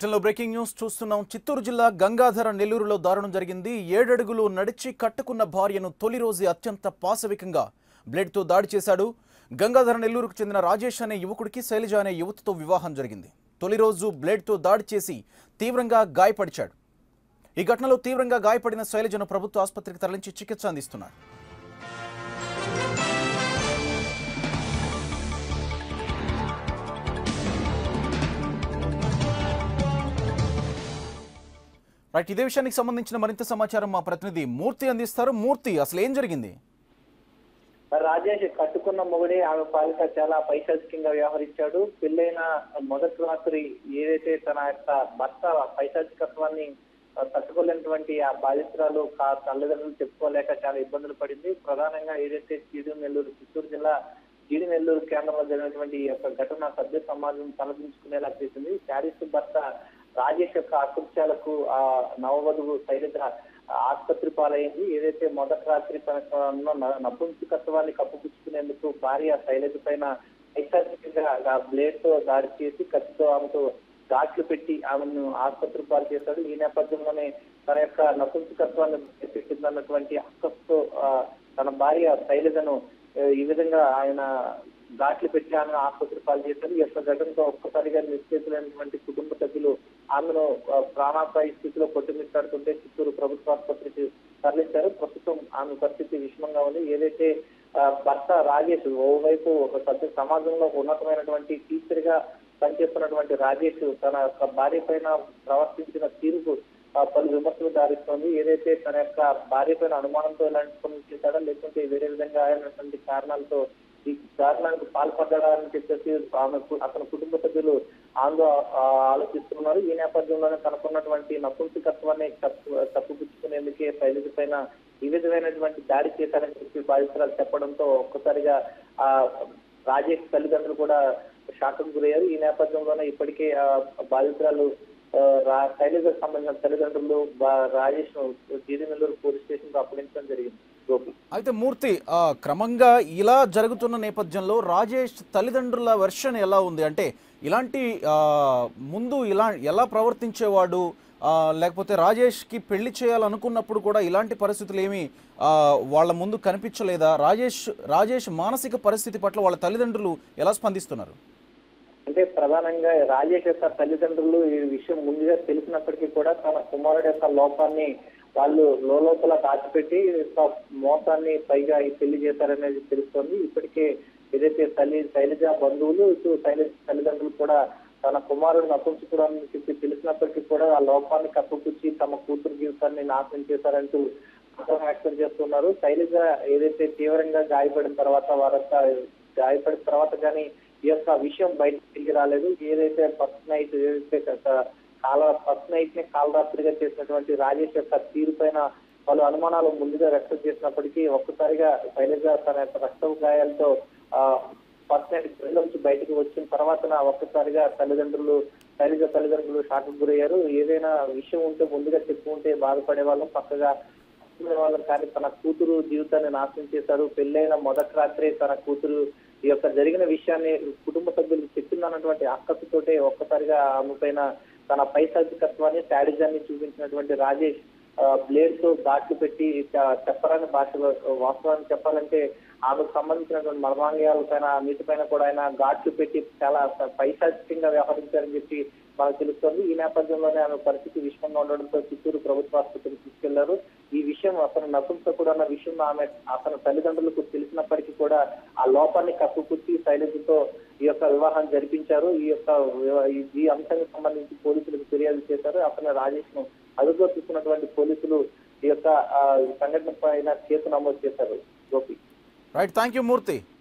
బులెటిన్లో breaking news చూస్తున్నాం చిత్తూరు జిల్లా గంగాధర నెల్లూరులో దారుణం జరిగింది ఏడడుగులు నడిచి కట్టుకున్న భార్యను తొలి రోజు అత్యంత పాశవికంగా బ్లేడ్తో దాడి చేశాడు గంగాధర నెల్లూరుకు చెందిన రాజేష్ అనే యువకుడికి శైలజ అనే యువతితో వివాహం జరిగింది తొలి రోజు బ్లేడ్తో దాడి చేసి తీవ్రంగా గాయపరిచాడు ఈ ఘటనలో తీవ్రంగా గాయపడిన శైలజను ప్రభుత్వ ఆసుపత్రికి తరలించి చికిత్స అందిస్తున్నారు రైట్ ఇదే విషయానికి సంబంధించిన మరింత సమాచారం మా ప్రతినిధి మూర్తి అందిస్తారు మూర్తి అసలు ఏం జరిగింది రాజేష్ కట్టుకున్న మొగుడే ఆమె పాలిట చాలా పైశాచికంగా వ్యవహరించాడు పెళ్ళైన మొదటి రాత్రి ఏదైతే తన యొక్క భర్త పైశాచికత్వాన్ని ఆ, తట్టుకోలేనటువంటి ఆ బాధితురాలు కా తల్లిదండ్రులు చెప్పుకోలేక చాలా ఇబ్బందులు పడింది ప్రధానంగా ఏదైతే చీడు నెల్లూరు చిత్తూరు జిల్లా జీడి నెల్లూరు కేంద్రంలో జరిగినటువంటి ఈ యొక్క ఘటన సభ్య సమాజం తలదించుకునేలా చేసింది శారీస్ భర్త రాజేష్ యొక్క అకృత్యాలకు ఆ నవవధువు శైలజ ఆసుపత్రి పాలైంది ఏదైతే మొదటి రాత్రి తనకు ఉన్న న- నపుంసకత్వాన్ని కప్పుపుచ్చుకునేందుకు భార్య శైలజ పైన ఐశాచికంగా బ్లేడ్ తో దాడి చేసి కత్తితో ఆమెతో ఘాట్లు పెట్టి ఆమెను ఆసుపత్రి పాలు చేశాడు ఈ నేపథ్యంలోనే తన యొక్క నపుంసకత్వాన్ని పెట్టిందన్నటువంటి అక్కస్తో ఆ, తన భార్య శైలజను ఆ, ఈ విధంగా ఆయన ఘాట్లు పెట్టి ఆమెను ఆసుపత్రి పాలు చేశారు ఈ యొక్క ఘటనతో ఒక్కసారిగా నిశ్చేతులైనటువంటి కుటుంబ సభ్యులు ఆమెను ఆ, ప్రాణాపాయ స్థితిలో కొట్టుమిట్టాడుతుంటే చిత్తూరు ప్రభుత్వ ఆసుపత్రికి తరలించారు ప్రస్తుతం ఆమె పరిస్థితి విషమంగా ఉంది ఏదైతే ఆ, భర్త రాజేష్ ఓవైపు ఒక సభ్య సమాజంలో ఉన్నతమైనటువంటి టీచర్ గా పనిచేస్తున్నటువంటి రాజేష్ తన యొక్క భార్య పైన ప్రవర్తించిన తీరుకు ఆ, పలు విమర్శలు దారిస్తోంది ఏదైతే తన యొక్క భార్య పైన అనుమానంతో ఇలాంటి పనులు చేశాడా లేకుంటే వేరే విధంగా అయినటువంటి కారణాలతో ఈ దారుణానికి పాల్పడ్డాడని చెప్పేసి ఆమె కు- అతని కుటుంబ సభ్యులు ఆందో ఆ, ఆలోచిస్తున్నారు ఈ నేపథ్యంలోనే తనకున్నటువంటి నపుంసకత్వాన్ని తప్పు తప్పుపుచ్చుకునేందుకే శైలజ పైన ఈ విధమైనటువంటి దాడి చేశారని చెప్పి బాధితురాలు చెప్పడంతో ఒక్కసారిగా ఆ రాజేష్ తల్లిదండ్రులు కూడా షాక్కు గురయ్యారు ఈ నేపథ్యంలోనే ఇప్పటికే ఆ బాధితురాలు ఆ, రా- శైలజకు సంబంధించిన తల్లిదండ్రులు బా- రాజేష్ ను జీడినల్లూరు పోలీస్ స్టేషన్ కు అప్పగించడం జరిగింది గోపి అయితే మూర్తి ఆ, క్రమంగా ఇలా జరుగుతున్న నేపథ్యంలో రాజేష్ తల్లిదండ్రుల వెర్షన్ ఎలా ఉంది అంటే ఇలాంటి ఆ, ముందు ఇలా ఎలా ప్రవర్తించేవాడు ఆ, లేకపోతే రాజేష్కి పెళ్లి చేయాలనుకున్నప్పుడు కూడా ఇలాంటి పరిస్థితులు ఏమి ఆ, వాళ్ళ ముందు కనిపించలేదా రాజేష్ రాజేష్ మానసిక పరిస్థితి పట్ల వాళ్ళ తల్లిదండ్రులు ఎలా స్పందిస్తున్నారు అంటే ప్రధానంగా రాజేష్ యొక్క తల్లిదండ్రులు ఈ విషయం ముందుగా తెలిసినప్పటికీ కూడా తన కుమారుడు యొక్క లోపాన్ని వాళ్ళు లోపల దాచిపెట్టి ఒక మోసాన్ని పైగా ఈ పెళ్లి చేశారనేది తెలుస్తోంది ఇప్పటికే ఏదైతే తల్లి శైలజ బంధువులు ఇటు శైలజ తల్లిదండ్రులు కూడా తన కుమారుడు నపుంచుకోవడానికి చెప్పి తెలిసినప్పటికీ కూడా ఆ లోపాన్ని కప్పుపుచ్చి తమ కూతురు జీవితాన్ని నాశనం చేశారంటూ ఆగ్రహం వ్యక్తం చేస్తున్నారు శైలజ ఏదైతే తీవ్రంగా గాయపడిన తర్వాత వారంతా గాయపడిన తర్వాత కానీ ఈ యొక్క విషయం బయటకు తిరిగి రాలేదు ఏదైతే ఫస్ట్ నైట్ ఏదైతే క- కాల ఫస్ట్ నైట్ ని కాలరాత్రిగా చేసినటువంటి రాజేష్ యొక్క తీరు పైన పలు అనుమానాలు ముందుగా వ్యక్తం చేసినప్పటికీ ఒక్కసారిగా శైలజ తన యొక్క రక్తపు గాయాలతో ఆ ఫస్ట్ నైట్ జైలు నుంచి బయటకు వచ్చిన తర్వాత ఒక్కసారిగా తల్లిదండ్రులు శైలజ తల్లిదండ్రులు షాక్ గురయ్యారు ఏదైనా విషయం ఉంటే ముందుగా చెప్పుకుంటే బాధపడే వాళ్ళం పక్కగా చేసుకునే వాళ్ళం కానీ తన కూతురు జీవితాన్ని నాశనం చేశారు పెళ్ళైన మొదటి రాత్రి తన కూతురు ఈ యొక్క జరిగిన విషయాన్ని కుటుంబ సభ్యులకు చెప్పిందన్నటువంటి అక్కసుతోటే ఒక్కసారిగా ఆమె పైన తన పైశాచికత్వాన్ని శాడిజాన్ని చూపించినటువంటి రాజేష్ బ్లేడ్ తో ఘాట్లు పెట్టి చ- చెప్పరాని భాషలో వాస్తవాన్ని చెప్పాలంటే ఆమెకు సంబంధించినటువంటి మర్మాంగాల పైన నీటి పైన కూడా ఆయన ఘాట్లు పెట్టి చాలా పైశాచికంగా వ్యవహరించారని చెప్పి మనకు తెలుస్తోంది ఈ నేపథ్యంలోనే ఆమె పరిస్థితి విషమంగా ఉండడంతో చిత్తూరు ప్రభుత్వ ఆసుపత్రికి తీసుకెళ్లారు ఈ విషయం అతను నపుంసకుడు అన్న విషయం ఆమె అతని తల్లిదండ్రులకు తెలిసినప్పటికీ కూడా ఆ లోపాన్ని కప్పుపుచ్చి శైలజతో ఈ యొక్క వివాహం జరిపించారు ఈ యొక్క వివా- ఈ- ఈ అంశానికి సంబంధించి పోలీసులకు ఫిర్యాదు చేశారు అతను రాజేష్ ను అదుపులో తీసుకున్నటువంటి పోలీసులు ఈ యొక్క ఆ, ఈ సంఘటన పైన కేసు నమోదు చేశారు Gopi right thank you Murthy